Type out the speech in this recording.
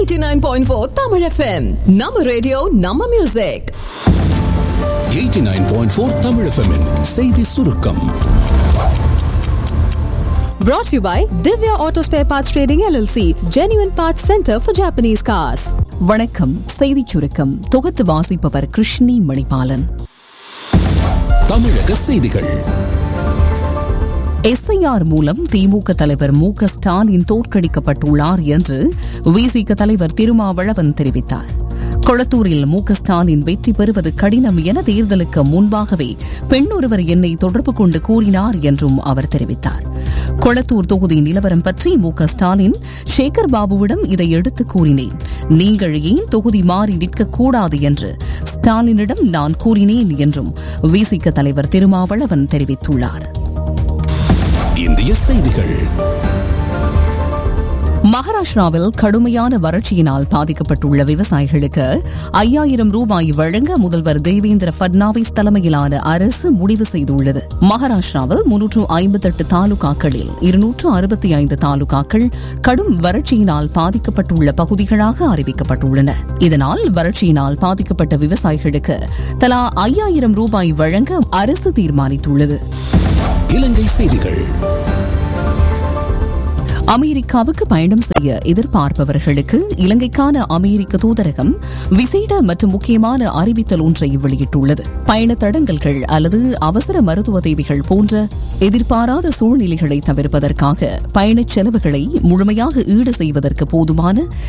89.4 Tamil FM. நம்ம radio நம்ம music 89.4 Tamil FM -இன் செய்தி சுருக்கம் brought to you by Divya Auto Spare Parts Trading LLC, Genuine Parts Center for Japanese Cars. வணக்கம் செய்திச் சுருக்கம் தொகுத்து வாசிப்பவர் கிருஷ்ணி மணிபாலன் தமிழக செய்திகள் எஸ்ஐஆர் மூலம் திமுக தலைவர் மு க ஸ்டாலின் தோற்கடிக்கப்பட்டுள்ளார் என்று விசிக தலைவர் திருமாவளவன் தெரிவித்தார் கொளத்தூரில் மு க ஸ்டாலின் வெற்றி பெறுவது கடினம் என தேர்தலுக்கு முன்பாகவே பெண் ஒருவர் என்னை தொடர்பு கொண்டு கூறினார் என்றும் அவர் தெரிவித்தார் கொளத்தூர் தொகுதி நிலவரம் பற்றி மு க ஸ்டாலின் சேகர் பாபுவிடம் இதை எடுத்து கூறினேன் நீங்கள் ஏன் தொகுதி மாறி நிற்கக்கூடாது என்று ஸ்டாலினிடம் நான் கூறினேன் என்றும் விசிக தலைவர் திருமாவளவன் தெரிவித்துள்ளார் இந்திய செய்திகள் மகாராஷ்டிராவில் கடுமையான வறட்சியினால் பாதிக்கப்பட்டுள்ள விவசாயிகளுக்கு ஐயாயிரம் ரூபாய் வழங்க முதல்வர் தேவேந்திர பட்னாவிஸ் தலைமையிலான அரசு முடிவு செய்துள்ளது மகாராஷ்டிராவில் முன்னூற்று ஐம்பத்தெட்டு தாலுகாக்களில் இருநூற்று அறுபத்தி ஐந்து தாலுகாக்கள் கடும் வறட்சியினால் பாதிக்கப்பட்டுள்ள பகுதிகளாக அறிவிக்கப்பட்டுள்ளன இதனால் வறட்சியினால் பாதிக்கப்பட்ட விவசாயிகளுக்கு தலா ஐயாயிரம் ரூபாய் வழங்க அரசு தீர்மானித்துள்ளது இலங்கை செய்திகள் அமெரிக்காவுக்கு பயணம் செய்ய எதிர்பார்ப்பவர்களுக்கு இலங்கைக்கான அமெரிக்க தூதரகம் விசேட மற்றும் முக்கியமான அறிவித்தல் ஒன்றை வெளியிட்டுள்ளது பயண தடங்கல்கள் அல்லது அவசர மருத்துவ தேவைகள் போன்ற எதிர்பாராத சூழ்நிலைகளை தவிர்ப்பதற்காக பயணச் செலவுகளை முழுமையாக ஈடு செய்வதற்கு போதுமான